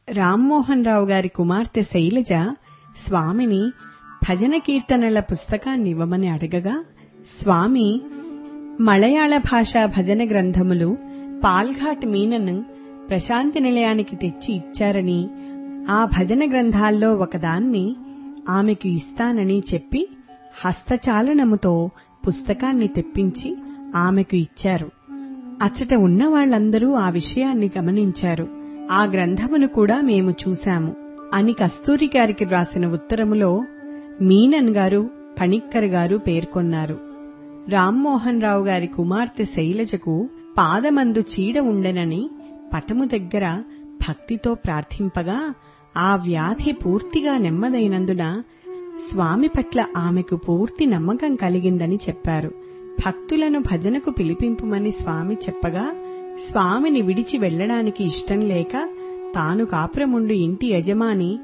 రామ్మోహన్ రావు గారి కుమార్తె శైలజ స్వామిని భజన కీర్తనల పుస్తకాన్ని ఇవ్వమని అడగగా స్వామి మలయాళ భాషా భజన గ్రంథములు పాల్ఘాట్ మీనను ప్రశాంతి నిలయానికి తెచ్చి ఇచ్చారని ఆ భజన గ్రంథాల్లో ఒకదాన్ని ఆమెకు ఇస్తానని చెప్పి హస్తచాలనముతో పుస్తకాన్ని తెప్పించి ఆమెకు ఇచ్చారు అచ్చట ఉన్న వాళ్ళందరూ ఆ విషయాన్ని గమనించారు ఆ గ్రంథమును కూడా మేము చూశాము అని కస్తూరి గారికి వ్రాసిన ఉత్తరములో మీనన్ గారు పణిక్కర్ గారు పేర్కొన్నారు రామ్మోహన్ రావు గారి కుమార్తె శైలజకు పాదమందు చీడ ఉండెనని పటము దగ్గర భక్తితో ప్రార్థింపగా ఆ వ్యాధి పూర్తిగా నెమ్మదైనందున స్వామి పట్ల ఆమెకు పూర్తి నమ్మకం కలిగిందని చెప్పారు భక్తులను భజనకు పిలిపింపుమని స్వామి చెప్పగా స్వామిని విడిచి వెళ్లడానికి ఇష్టం లేక తాను కాపురముండు ఇంటి యజమాని